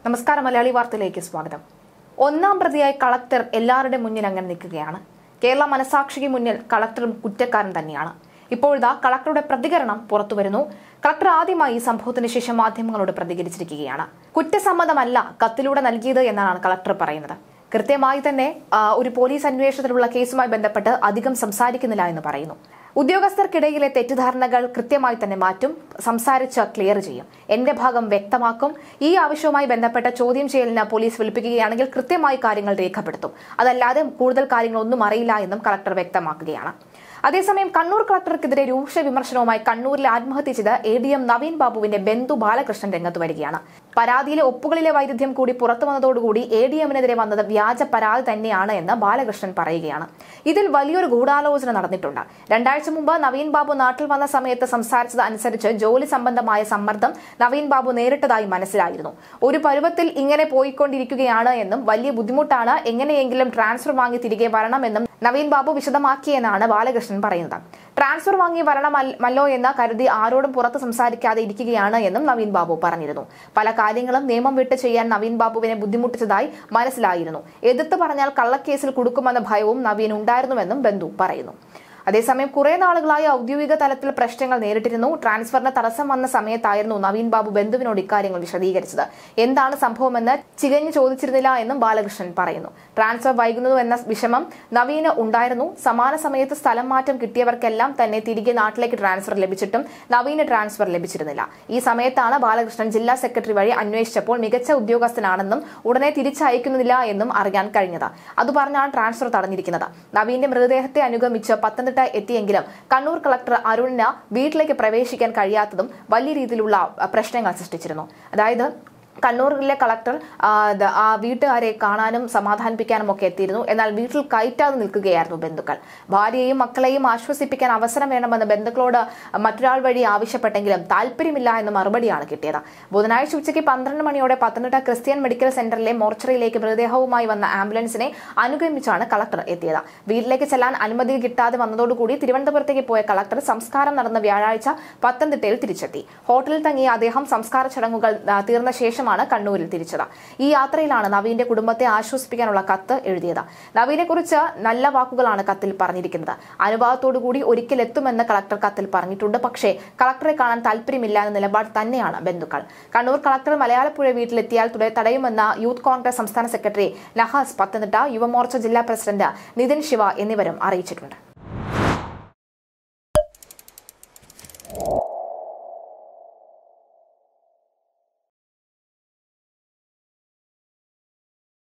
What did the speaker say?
നമസ്കാരം മലയാളി വാർത്തയിലേക്ക് സ്വാഗതം ഒന്നാം പ്രതിയായി കളക്ടർ എല്ലാവരുടെ മുന്നിൽ അങ്ങനെ നിൽക്കുകയാണ് കേരള മനസാക്ഷിക്ക് മുന്നിൽ കളക്ടറും കുറ്റക്കാരൻ തന്നെയാണ് ഇപ്പോഴിതാ കളക്ടറുടെ പ്രതികരണം പുറത്തു വരുന്നു കളക്ടർ ആദ്യമായി ഈ സംഭവത്തിന് ശേഷം മാധ്യമങ്ങളോട് പ്രതികരിച്ചിരിക്കുകയാണ് കുറ്റസമ്മതമല്ല കത്തിലൂടെ നൽകിയത് എന്നാണ് കളക്ടർ പറയുന്നത് കൃത്യമായി തന്നെ ആ, ഒരു പോലീസ് അന്വേഷണത്തിലുള്ള കേസുമായി ബന്ധപ്പെട്ട് അധികം സംസാരിക്കുന്നില്ല എന്ന് പറയുന്നു ഉദ്യോഗസ്ഥർക്കിടയിലെ തെറ്റിദ്ധാരണകൾ കൃത്യമായി തന്നെ മാറ്റും സംസാരിച്ച് ക്ലിയർ ചെയ്യും എന്റെ ഭാഗം വ്യക്തമാക്കും ഈ ആവശ്യവുമായി ബന്ധപ്പെട്ട ചോദ്യം ചെയ്യലിന് പോലീസ് വിളിപ്പിക്കുകയാണെങ്കിൽ കൃത്യമായി കാര്യങ്ങൾ രേഖപ്പെടുത്തും അതല്ലാതെ കൂടുതൽ കാര്യങ്ങളൊന്നും അറിയില്ല എന്നും കളക്ടർ വ്യക്തമാക്കുകയാണ് അതേസമയം കണ്ണൂർ കളക്ടർക്കെതിരെ രൂക്ഷ വിമർശനവുമായി കണ്ണൂരിൽ ആത്മഹത്യ ചെയ്ത എ ഡി എം നവീൻ ബാബുവിന്റെ ബന്ധു ബാലകൃഷ്ണൻ രംഗത്ത് വരികയാണ് പരാതിയിലെ ഒപ്പുകളിലെ വൈരുദ്ധ്യം കൂടി പുറത്തു വന്നതോടുകൂടി എ ഡി എമ്മിനെതിരെ വന്നത് വ്യാജ പരാതി തന്നെയാണ് എന്ന് ബാലകൃഷ്ണൻ പറയുകയാണ് ഇതിൽ വലിയൊരു ഗൂഢാലോചന നടന്നിട്ടുണ്ട് രണ്ടാഴ്ച മുമ്പ് നവീൻ ബാബു നാട്ടിൽ വന്ന സമയത്ത് സംസാരിച്ചത് അനുസരിച്ച് ജോലി സംബന്ധമായ സമ്മർദ്ദം നവീൻ ബാബു നേരിട്ടതായി മനസ്സിലായിരുന്നു ഒരു പരുവത്തിൽ ഇങ്ങനെ പോയിക്കൊണ്ടിരിക്കുകയാണ് എന്നും വലിയ ബുദ്ധിമുട്ടാണ് എങ്ങനെയെങ്കിലും ട്രാൻസ്ഫർ വാങ്ങി തിരികെ വരണമെന്നും നവീൻ ബാബു വിശദമാക്കിയെന്നാണ് ബാലകൃഷ്ണൻ പറയുന്നത് ട്രാൻസ്ഫർ വാങ്ങി വരണമല്ലോ എന്ന് കരുതി ആരോടും പുറത്ത് സംസാരിക്കാതെ ഇരിക്കുകയാണ് എന്നും നവീൻ ബാബു പറഞ്ഞിരുന്നു പല കാര്യങ്ങളും നിയമം വിട്ട് ചെയ്യാൻ നവീൻ ബാബുവിനെ ബുദ്ധിമുട്ടിച്ചതായി മനസ്സിലായിരുന്നു എതിർത്ത് പറഞ്ഞാൽ കള്ളക്കേസിൽ കുടുക്കുമെന്ന ഭയവും നവീൻ ഉണ്ടായിരുന്നുവെന്നും ബന്ധു പറയുന്നു അതേസമയം കുറെ നാളുകളായി ഔദ്യോഗിക തലത്തിൽ പ്രശ്നങ്ങൾ നേരിട്ടിരുന്നു ട്രാൻസ്ഫറിന് തടസ്സം വന്ന സമയത്തായിരുന്നു നവീൻ ബാബു ബന്ധുവിനോട് ഇക്കാര്യങ്ങൾ വിശദീകരിച്ചത് എന്താണ് സംഭവമെന്ന് ചികഞ്ഞു ചോദിച്ചിരുന്നില്ല എന്നും ബാലകൃഷ്ണൻ പറയുന്നു ട്രാൻസ്ഫർ വൈകുന്നു എന്ന വിഷമം നവീന് ഉണ്ടായിരുന്നു സമാന സമയത്ത് സ്ഥലം മാറ്റം കിട്ടിയവർക്കെല്ലാം തന്നെ തിരികെ നാട്ടിലേക്ക് ട്രാൻസ്ഫർ ലഭിച്ചിട്ടും നവീന് ട്രാൻസ്ഫർ ലഭിച്ചിരുന്നില്ല ഈ സമയത്താണ് ബാലകൃഷ്ണൻ ജില്ലാ സെക്രട്ടറി വഴി അന്വേഷിച്ചപ്പോൾ മികച്ച ഉദ്യോഗസ്ഥനാണെന്നും ഉടനെ തിരിച്ചയക്കുന്നില്ല എന്നും അറിയാൻ കഴിഞ്ഞത് അത് പറഞ്ഞാണ് ട്രാൻസ്ഫർ തടഞ്ഞിരിക്കുന്നത് നവീന്റെ മൃതദേഹത്തെ അനുഗമിച്ച് പത്തനംതിട്ട എത്തിയെങ്കിലും കണ്ണൂർ കളക്ടർ അരുണിന് വീട്ടിലേക്ക് പ്രവേശിക്കാൻ കഴിയാത്തതും വലിയ രീതിയിലുള്ള അഹ്, പ്രശ്നങ്ങൾ സൃഷ്ടിച്ചിരുന്നു അതായത് കണ്ണൂരിലെ കളക്ടർ ആ, ദ- ആ വീട്ടുകാരെ കാണാനും സമാധാനിപ്പിക്കാനും ഒക്കെ എത്തിയിരുന്നു എന്നാൽ വീട്ടിൽ കയറ്റാതെ നിൽക്കുകയായിരുന്നു ബന്ധുക്കൾ ഭാര്യയെയും മക്കളെയും ആശ്വസിപ്പിക്കാൻ അവസരം വേണമെന്ന് ബന്ധുക്കളോട് മറ്റൊരാൾ വഴി ആവശ്യപ്പെട്ടെങ്കിലും താല്പര്യമില്ല എന്ന മറുപടിയാണ് കിട്ടിയത് ബുധനാഴ്ച ഉച്ചയ്ക്ക് പന്ത്രണ്ട് മണിയോടെ പത്തനംതിട്ട ക്രിസ്ത്യൻ മെഡിക്കൽ സെന്ററിലെ മോർച്ചറിയിലേക്ക് മൃതദേഹവുമായി വന്ന ആംബുലൻസിനെ അനുഗമിച്ചാണ് കളക്ടർ എത്തിയത് വീട്ടിലേക്ക് ചെല്ലാൻ അനുമതി കിട്ടാതെ വന്നതോടുകൂടി തിരുവനന്തപുരത്തേക്ക് പോയ കളക്ടർ സംസ്കാരം നടന്ന വ്യാഴാഴ്ച പത്തനംതിട്ടയിൽ തിരിച്ചെത്തി ഹോട്ടലിൽ തങ്ങിയ അദ്ദേഹം സംസ്കാര ചടങ്ങുകൾ ആ, തീർന്ന ശേഷമാണ് കണ്ണൂരിൽ തിരിച്ചത് ഈ യാത്രയിലാണ് നവീന്റെ കുടുംബത്തെ ആശ്വസിപ്പിക്കാനുള്ള കത്ത് എഴുതിയത് നവീനെ കുറിച്ച് നല്ല വാക്കുകളാണ് കത്തിൽ പറഞ്ഞിരിക്കുന്നത് അനുഭവത്തോടുകൂടി ഒരിക്കൽ എത്തുമെന്ന് കളക്ടർ കത്തിൽ പറഞ്ഞിട്ടുണ്ട് പക്ഷേ കളക്ടറെ കാണാൻ താല്പര്യമില്ല എന്ന നിലപാട് തന്നെയാണ് ബന്ധുക്കൾ കണ്ണൂർ കളക്ടർ മലയാളപ്പുഴ വീട്ടിലെത്തിയാൽ തുട- തടയുമെന്ന യൂത്ത് കോൺഗ്രസ് സംസ്ഥാന സെക്രട്ടറി നഹാസ് പത്തനംതിട്ട യുവമോർച്ച ജില്ലാ പ്രസിഡന്റ് നിതിൻ ശിവ എന്നിവരും അറിയിച്ചിട്ടുണ്ട്